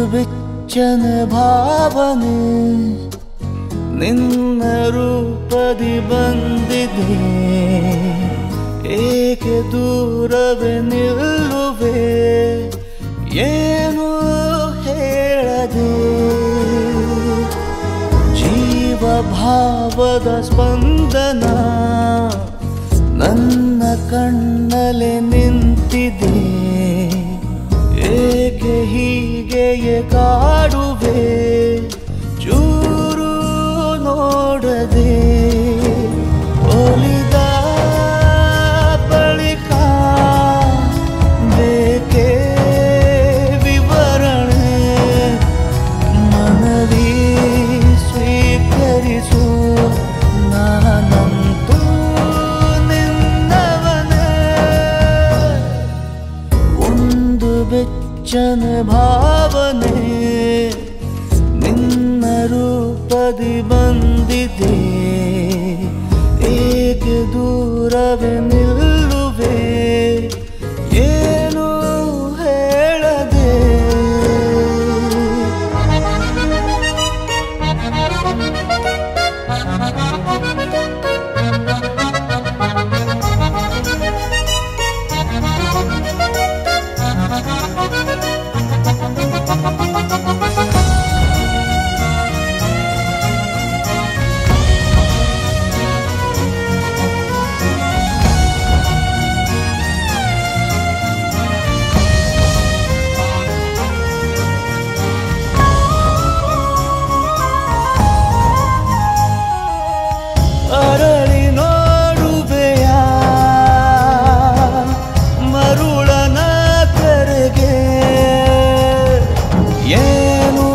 ಬೆಚ್ಚನ ಭಾವನೆ ನಿನ್ನ ರೂಪದಿ ಬಂದಿದೆ ಏಕೆ ದೂರವೇ ನಿಲ್ಲುವೆ ಏನು ಹೇಳದೆ ಜೀವ ಭಾವದ ಸ್ಪಂದನ ನನ್ನ ಕಣ್ಣಲೆ ನಿಂತಿದೆ ಏಕೆ ಹೀಗೆಯೇ ಕಾಡುವೆ ಚೂರು ನೋಡದೆ ಒಲಿದ ಬಳಿಕ ಬೇಕೇ ವಿವರಣೆ ಮನವಿ ಸ್ವೀಕರಿಸು ನಾನಂತೂ ನಿನ್ನವನೇ ಒಂದು ಬೆಚ್ಚನ ಭಾವನೆ ನಿನ್ನ ರೂಪದಿ ಬಂದಿದೆ ಏಕೆ ದೂರವೇ ನಿಲ್ಲುವೆ ಏನು ಹೇಳದೆ ಅರಳಿ ನೋಡುವೆಯ ಮರುಳನ ಕರೆಗೆ ಏನು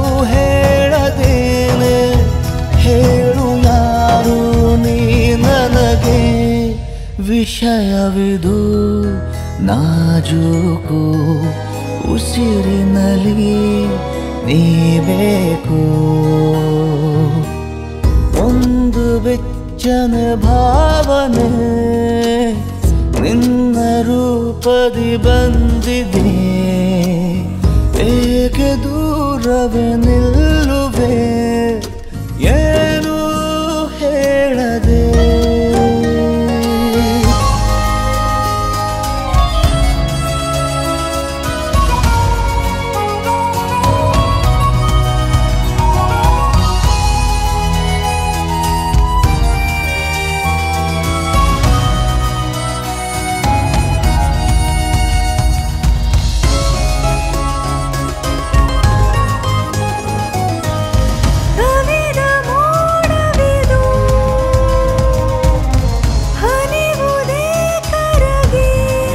ಹೇಳದೇನೆ ಹೇಳು ಯಾರು ನೀ ನನಗೆ ವಿಷಯವಿದು ನಾಜೂಕು ಉಸಿರಿನಲ್ಲಿ ನೀ ಬೇಕು ಒಂದು ಬೆಚ್ಚನ ಭಾವನೆ ನಿನ್ನ ರೂಪದಿ ಬಂದಿದೆ ಏಕೆ ದೂರವೇ ನಿಲ್ಲುವೆ ಏನು ಹೇಳದೆ ಕವಿದ ಮೋಡವಿದು ಹನಿವುದೇ ಕರಗಿ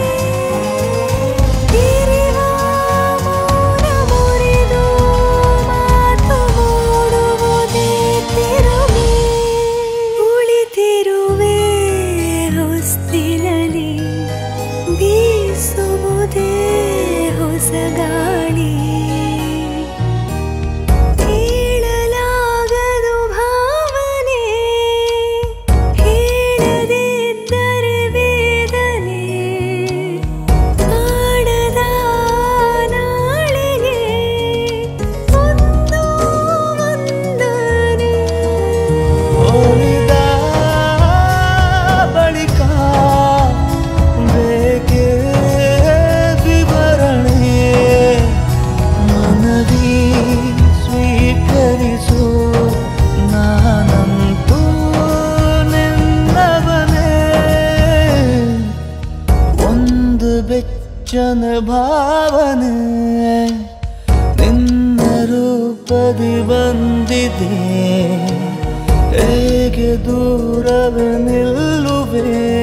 ತಿರಿವ ಮೌನ ಮುರಿದು ಮಾತು ಮೂಡುವುದೇ ತಿರುಗಿ ಉಳಿತಿರುವೆ ಹೊಸ್ತಿಲಲಿ ಬೀಸುವುದೇ ಹೊಸ ಗಾಳಿ ಹೇಳಲಾಗದು ಭಾವನೆ ಹೇಳದಿದ್ದರೆ ವೇದನೆ ಕಾಣದ ನಾಳೆಗೆ ಒಂದು ಒಂದನೆ ಒಲಿದ ಬಳಿಕ ಬೇಕೆ ವಿವರಣೆ ಮನವಿ ಸ್ವೀಕರಿಸು ನಾನಂತೂ ನಿನ್ನವನೇ ಒಂದು ಬೆಚ್ಚನ ಭಾವನೆ ನಿನ್ನ ರೂಪದಿ ಬಂದಿದೆ ಹೇಗೆ ದೂರವೇ ನಿಲ್ಲುವೆ